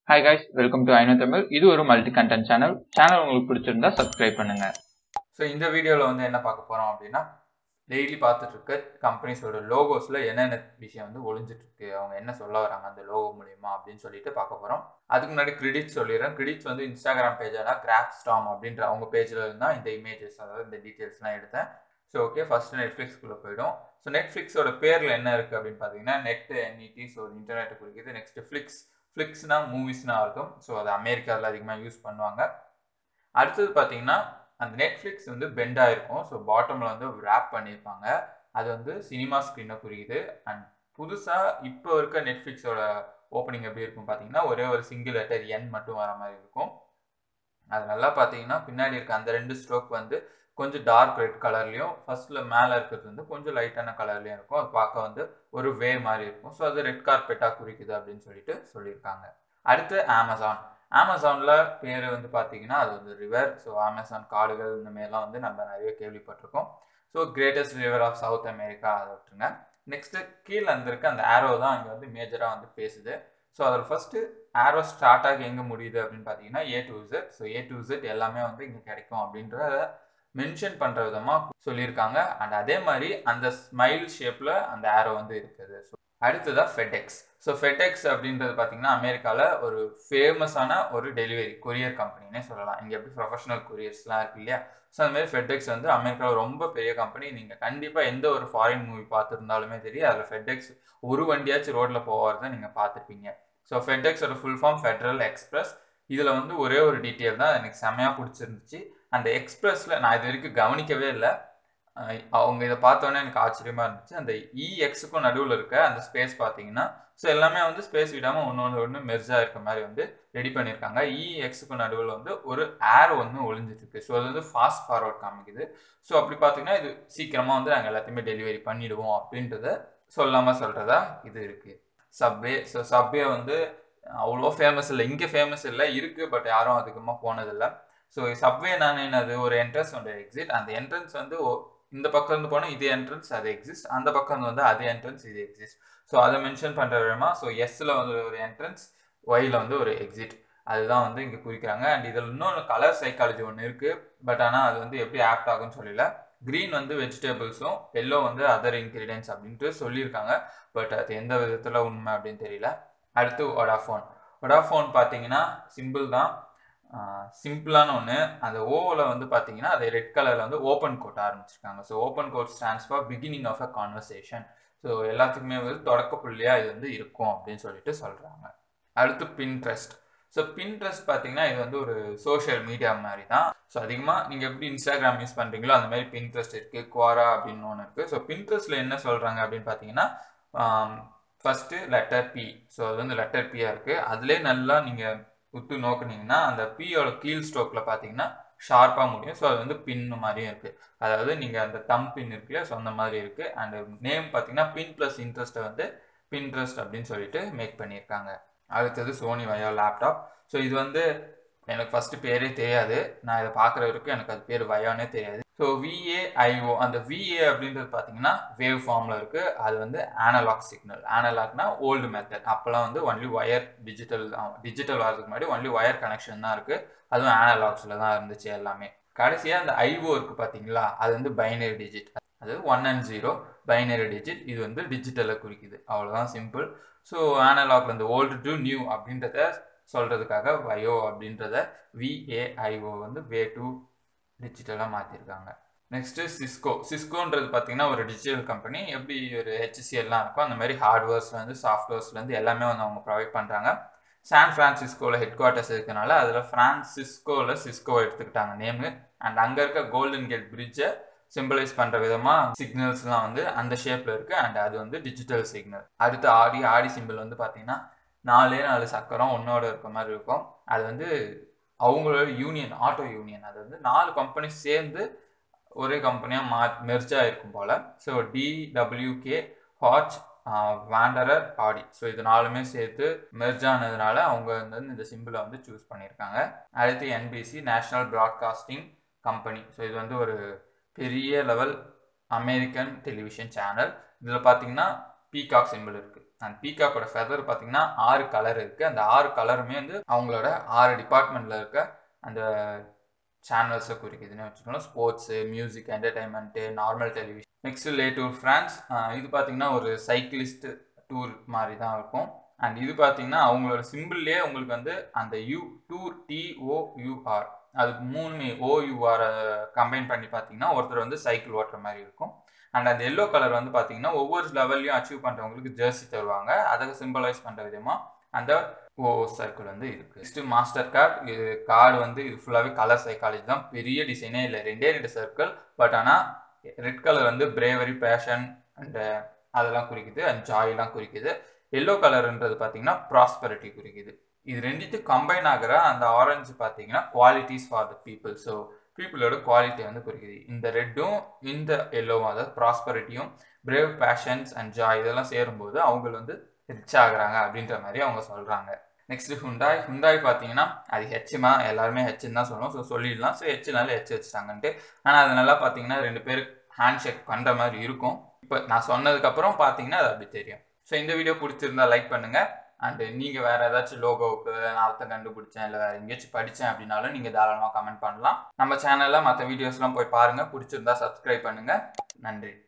hi guys welcome to I know Tamil இது ஒரு multi content channel channel உங்களுக்கு பிடிச்சிருந்தா சப்ஸ்கிரைப் பண்ணுங்க ஸோ இந்த வீடியோவில் வந்து என்ன பார்க்க போகிறோம் அப்படின்னா டெய்லி பார்த்துட்டு இருக்க கம்பெனிஸோட லோகோஸில் என்னென்ன விஷயம் வந்து ஒளிஞ்சிட்டு இருக்கு அவங்க என்ன சொல்ல வராங்க அந்த லோகோ மூலியமா அப்படின்னு சொல்லிட்டு பார்க்க போகிறோம் அதுக்கு முன்னாடி கிரெடிட்ஸ் சொல்லிடுறேன் கிரெடிட்ஸ் வந்து இன்ஸ்டாகிராம் பேஜான கிராஃப்ட் ஸ்டாம் அப்படின்ற அவங்க பேஜில் இருந்தால் இந்த இமேஜஸ் அதாவது இந்த டீட்டெயில்ஸ்லாம் எடுத்தேன் ஸோ ஓகே ஃபஸ்ட்டு நெட்ஃப்ளிக்ஸ்குள்ளே போயிடும் ஸோ நெட்ஃப்ளிக்ஸோட பேரில் என்ன இருக்குது அப்படின்னு பார்த்தீங்கன்னா நெட் என்இடி ஸோ இன்டர்நெட்டை குறிக்குது நெக்ஸ்ட் ஃப்ளிக்ஸ் ஃப்ளிக்ஸ்னா மூவிஸ்னா இருக்கும் ஸோ அது அமெரிக்காவில் அதிகமாக யூஸ் பண்ணுவாங்க அடுத்தது பார்த்தீங்கன்னா அந்த நெட்ஃப்ளிக்ஸ் வந்து பெண்டாக இருக்கும் ஸோ பாட்டமில் வந்து ரேப் பண்ணியிருப்பாங்க அது வந்து சினிமா ஸ்க்ரீனை குறிக்குது அண்ட் புதுசாக இப்போ இருக்க நெட்ஃப்ளிக்ஸோட ஓப்பனிங் எப்படி இருக்கும் பார்த்தீங்கன்னா ஒரே ஒரு சிங்கிள் லெட்டர் என் மட்டும் வர மாதிரி இருக்கும் அது நல்லா பார்த்தீங்கன்னா பின்னாடி இருக்க அந்த ரெண்டு ஸ்ட்ரோக் வந்து கொஞ்சம் டார்க் ரெட் கலர்லையும் ஃபர்ஸ்ட்ல மேலே இருக்கிறது வந்து கொஞ்சம் லைட்டான கலர்லையும் இருக்கும் அது பார்க்க வந்து ஒரு வே மாதிரி இருக்கும் ஸோ அது ரெட் கார்பெட்டாக குறிக்குது அப்படின்னு சொல்லிட்டு சொல்லியிருக்காங்க அடுத்து அமேசான் அமேசானில் பேர் வந்து பார்த்தீங்கன்னா அது வந்து ரிவர் ஸோ அமேசான் காடுகள் இந்த மாதிரிலாம் வந்து நம்ம நிறைய கேள்விப்பட்டிருக்கோம் so greatest river of South America அதை விட்டுருங்க நெக்ஸ்ட்டு கீழே இருந்திருக்க அந்த ஆரோ தான் இங்கே வந்து மேஜராக வந்து பேசுது ஸோ அதில் ஃபஸ்ட்டு ஆரோ ஸ்டார்ட் ஆகி எங்கே முடியுது அப்படின்னு பார்த்தீங்கன்னா A to Z so A to Z எல்லாமே வந்து இங்கே கிடைக்கும் அப்படின்றத மென்ஷன் பண்ணுற விதமாக சொல்லியிருக்காங்க அண்ட் அதே மாதிரி அந்த ஸ்மைல் ஷேப்பில் அந்த ஆரோ வந்து இருக்குது ஸோ அடுத்ததாக ஃபெடெக்ஸ் ஸோ ஃபெடெக்ஸ் அப்படின்றது பார்த்தீங்கன்னா அமெரிக்காவில் ஒரு ஃபேமஸான ஒரு டெலிவரி கொரியர் கம்பெனினே சொல்லலாம் இங்கே எப்படி ப்ரொஃபஷனல் கொரியர்ஸ்லாம் இருக்கு இல்லையா ஸோ அந்த மாதிரி ஃபெடெக்ஸ் வந்து அமெரிக்காவில் ரொம்ப பெரிய கம்பெனி நீங்கள் கண்டிப்பாக எந்த ஒரு ஃபாரின் மூவி பார்த்துருந்தாலுமே தெரியும் அதில் ஃபெடெக்ஸ் ஒரு வண்டியாச்சும் ரோட்டில் போகிறத நீங்கள் பார்த்துருப்பீங்க ஸோ ஃபெடெக்ஸோட ஃபுல் ஃபார்ம் ஃபெட்ரல் எக்ஸ்பிரஸ் இதில் வந்து ஒரே ஒரு டீட்டெயில் தான் எனக்கு செம்மையாக பிடிச்சிருந்துச்சு அந்த எக்ஸ்பிரஸில் நான் இது வரைக்கும் கவனிக்கவே இல்லை அவங்க இதை பார்த்தோன்னே எனக்கு ஆச்சரியமாக இருந்துச்சு அந்த இஎக்ஸுக்கும் நடுவில் இருக்க அந்த ஸ்பேஸ் பார்த்தீங்கன்னா ஸோ எல்லாமே வந்து ஸ்பேஸ் விடாமல் ஒன்று ஒன்று ஒன்று மெர்ஜாக இருக்க மாதிரி வந்து ரெடி பண்ணியிருக்காங்க இஎக்ஸுக்கும் நடுவில் வந்து ஒரு ஏர் ஒன்று ஒளிஞ்சிட்டு ஸோ அது வந்து ஃபாஸ்ட் ஃபார்வர்ட் காமிக்குது ஸோ அப்படி பார்த்தீங்கன்னா இது சீக்கிரமாக வந்து நாங்கள் எல்லாத்தையுமே டெலிவரி பண்ணிடுவோம் அப்படின்றத சொல்லாமல் சொல்கிறதா இது இருக்குது சப்வே ஸோ சப்வே வந்து அவ்வளோ ஃபேமஸ் இல்லை இங்கே ஃபேமஸ் இல்லை இருக்குது பட் யாரும் அதிகமாக போனதில்லை ஸோ சப்வே நான் என்னது ஒரு என்ட்ரன்ஸ் ஒன்று எக்ஸிட் அந்த என்ட்ரன்ஸ் வந்து இந்த பக்கம் இருந்து போனால் இது என்ட்ரன்ஸ் அது எக்ஸிஸ்ட் அந்த பக்கம் வந்து அது என்ட்ரன்ஸ் இது எக்ஸிஸ்ட் ஸோ அதை மென்ஷன் பண்ணுற விதமா ஸோ எஸ்ஸில் வந்து ஒரு என்ட்ரன்ஸ் ஒயில் வந்து ஒரு எக்ஸிட் அதுதான் வந்து இங்கே குறிக்கிறாங்க அண்ட் இதில் இன்னொன்று கலர் சைக்காலஜி ஒன்று இருக்குது பட் ஆனால் அது வந்து எப்படி ஆப்ட் ஆகும்னு சொல்லல க்ரீன் வந்து வெஜிடபிள்ஸும் எல்லோ வந்து அதர் இன்க்ரீடியன்ஸ் அப்படின்ட்டு சொல்லியிருக்காங்க பட் அது எந்த விதத்தில் உண்மை அப்படின்னு தெரியல அடுத்து ஒடாஃபோன் ஒடாஃபோன் பார்த்தீங்கன்னா சிம்பிள் தான் சிம்பிளான ஒன்று அந்த ஓவில் வந்து பார்த்தீங்கன்னா அதை ரெட் கலரில் வந்து ஓப்பன் கோட் ஆரம்பிச்சிருக்காங்க so open code stands for beginning of a conversation so எல்லாத்துக்குமே வந்து தொடக்க புள்ளியாக இது வந்து இருக்கும் அப்படின்னு சொல்லிட்டு சொல்கிறாங்க அடுத்து பின்ட்ரெஸ்ட் ஸோ பின்ட்ரெஸ்ட் பார்த்தீங்கன்னா இது வந்து ஒரு சோஷியல் மீடியா மாதிரி தான் ஸோ அதிகமாக நீங்கள் எப்படி இன்ஸ்டாகிராம் யூஸ் பண்ணுறீங்களோ அந்த மாதிரி பின்ட்ரெஸ்ட் இருக்குது குவாரா அப்படின்னு ஒன்று இருக்குது ஸோ பின்ட்ரெஸ்ட்டில் என்ன சொல்கிறாங்க அப்படின்னு பார்த்தீங்கன்னா ஃபஸ்ட்டு லெட்டர் பி ஸோ அது வந்து லெட்டர் பியாக இருக்குது அதிலே நல்லா நீங்கள் உத்து நோக்குனீங்கன்னா அந்த பியோட கீழ் ஸ்ட்ரோக்கில் பார்த்தீங்கன்னா ஷார்ப்பாக முடியும் ஸோ அது வந்து பின்னு மாதிரியும் இருக்குது அதாவது நீங்கள் அந்த தம் பின் இருக்குல்ல ஸோ அந்த மாதிரி இருக்குது அண்ட் நேம் பார்த்தீங்கன்னா பின் ப்ளஸ் இன்ட்ரெஸ்ட்டை வந்து பின்ட்ரெஸ்ட் அப்படின்னு சொல்லிட்டு மேக் பண்ணியிருக்காங்க அடுத்தது சோனி வயோ லேப்டாப் ஸோ இது வந்து எனக்கு ஃபஸ்ட்டு பேரே தெரியாது நான் இதை பார்க்குற வரைக்கும் எனக்கு அது பேர் வயோனே தெரியாது ஸோ விஏஐஓ அந்த விஏ அப்படின்றது பார்த்தீங்கன்னா வேவ் ஃபார்மில் இருக்குது அது வந்து ஆனலாக் சிக்னல் ஆனலாக்னா ஓல்டு மெத்தட் அப்போல்லாம் வந்து ஒன்லி ஒயர் டிஜிட்டல் டிஜிட்டல் வரதுக்கு முன்னாடி ஒன்லி ஒயர் கனெக்ஷன் தான் இருக்குது அதுவும் ஆனலாக்ஸில் தான் இருந்துச்சு எல்லாமே கடைசியாக அந்த ஐஓ இருக்குது பார்த்தீங்களா அது வந்து பைனரி டிஜிட் அது one and zero binary digit இது வந்து டிஜிட்டலை குறிக்குது அவ்வளோதான் சிம்பிள் ஸோ ஆனலாக்ல இந்த ஓல்டு டு நியூ அப்படின்றத சொல்கிறதுக்காக வயோ அப்படின்றத விஏஐஓ வந்து வே டு டிஜிட்டலாக மாற்றிருக்காங்க நெக்ஸ்ட்டு சிஸ்கோ சிஸ்கோன்றது பார்த்தீங்கன்னா ஒரு டிஜிட்டல் கம்பெனி எப்படி ஒரு ஹெச்சிசிஎல்லாம் இருக்கும் அந்த மாதிரி ஹார்ட்வேர்ஸ்லேருந்து சாஃப்ட்வேர்ஸ்லேருந்து எல்லாமே வந்து அவங்க ப்ரொவைட் பண்ணுறாங்க சான் ஃப்ரான்சிஸ்கோவில் ஹெட் குவார்ட்டர்ஸ் இருக்கனால அதில் ஃப்ரான்சிஸ்கோவில் சிஸ்கோ எடுத்துக்கிட்டாங்க நேமு அண்ட் அங்கே இருக்க கோல்டன் கேட் பிரிட்ஜை சிம்பிளைஸ் பண்ணுற விதமாக சிக்னல்ஸ்லாம் வந்து அந்த ஷேப்பில் இருக்குது அண்ட் அது வந்து டிஜிட்டல் சிக்னல் அடுத்து ஆடி ஆடி சிம்பிள் வந்து பார்த்தீங்கன்னா நாலே நாலு சக்கரம் ஒன்னோட இருக்க மாதிரி இருக்கும் அது வந்து அவங்களோட யூனியன் ஆட்டோ யூனியன் அது வந்து நாலு கம்பெனி சேர்ந்து ஒரே கம்பெனியாக மா மெர்ஜாக இருக்கும் போல் ஸோ டிடபிள்யூகே ஹாச் வேண்டரர் ஆடி ஸோ இது நாலுமே சேர்த்து மெர்ஜ் ஆனதுனால அவங்க வந்து இந்த சிம்பிளை வந்து சூஸ் பண்ணியிருக்காங்க அடுத்து NBC National Broadcasting Company so இது வந்து ஒரு பெரிய லெவல் அமெரிக்கன் டெலிவிஷன் சேனல் இதில் பார்த்தீங்கன்னா பீகாக் சிம்பிள் இருக்குது அந்த பீகாக்கோட ஃபெதர் பார்த்தீங்கன்னா ஆறு கலர் இருக்குது அந்த ஆறு கலருமே வந்து அவங்களோட ஆறு டிபார்ட்மெண்ட்டில் இருக்க அந்த சேனல்ஸை குறிக்குதுன்னு வச்சுக்கோங்களேன் sports music entertainment normal television next Le Tour France இது பார்த்தீங்கன்னா ஒரு சைக்கிளிஸ்ட் டூர் மாதிரி தான் இருக்கும் அண்ட் இது பார்த்தீங்கன்னா அவங்களோட சிம்பிள்லேயே உங்களுக்கு வந்து அந்த யூ டூர் டிஓயூஆர் அதுக்கு மூணுமே ஓயூஆரை கம்பைன் பண்ணி பார்த்தீங்கன்னா ஒருத்தர் வந்து சைக்கிள் ஓட்டுற மாதிரி இருக்கும் அண்ட் அந்த எல்லோ கலர் வந்து பார்த்தீங்கன்னா ஒவ்வொரு லெவல்லையும் அச்சீவ் பண்ணுறவங்களுக்கு ஜெர்சி தருவாங்க அதை சிம்பிளைஸ் பண்ணுற விதமாக அந்த ஓ சர்க்கிள் வந்து இருக்குது நெக்ஸ்ட்டு மாஸ்டர் கார்டு இது கார்டு வந்து இது ஃபுல்லாகவே கலர் சைக்காலஜி தான் பெரிய டிசைனே இல்லை ரெண்டே ரெண்டு சர்க்கிள் பட் ஆனால் ரெட் கலர் வந்து பிரேவரி பேஷன் அண்டு அதெல்லாம் குறிக்குது அண்ட் ஜாயெல்லாம் குறிக்குது எல்லோ கலர்ன்றது பார்த்தீங்கன்னா ப்ராஸ்பரிட்டி குறிக்குது இது ரெண்டுத்தையும் கம்பைன் ஆகிற அந்த ஆரஞ்சு பார்த்தீங்கன்னா qualities for the people so பீப்புளோட குவாலிட்டி வந்து குறிக்குது இந்த ரெட்டும் இந்த எல்லோவும் அதாவது ப்ராஸ்பரிட்டியும் பிரேவ் பேஷன்ஸ் அண்ட் ஜாய் இதெல்லாம் சேரும்போது அவங்க வந்து ரிச் ஆகுறாங்க அப்படின்ற மாதிரி அவங்க சொல்கிறாங்க நெக்ஸ்ட் ஹுண்டாய் ஹுண்டாய் பார்த்தீங்கன்னா அது ஹெச்மா எல்லாருமே ஹெச்னு தான் சொல்லுவோம் ஸோ சொல்லிடலாம் ஸோ ஹெச்னால ஹெச் வச்சுட்டாங்கன்ட்டு ஆனால் அது நல்லா பார்த்தீங்கன்னா ரெண்டு பேர் ஹேண்ட் ஷேக் பண்ணுற மாதிரி இருக்கும் இப்போ நான் சொன்னதுக்கப்புறம் பார்த்தீங்கன்னா அது அப்படி தெரியும் ஸோ இந்த வீடியோ பிடிச்சிருந்தா லைக் பண்ணுங்கள் அண்டு நீங்கள் வேறு ஏதாச்சும் லோகோவுக்கு நான் அர்த்தம் கண்டுபிடிச்சேன் இல்லை வேறு எங்கேயாச்சும் படித்தேன் அப்படின்னாலும் நீங்கள் தாராளமாக கமெண்ட் பண்ணலாம் நம்ம சேனலில் மற்ற வீடியோஸ்லாம் போய் பாருங்கள் பிடிச்சிருந்தா சப்ஸ்கிரைப் பண்ணுங்கள் நன்றி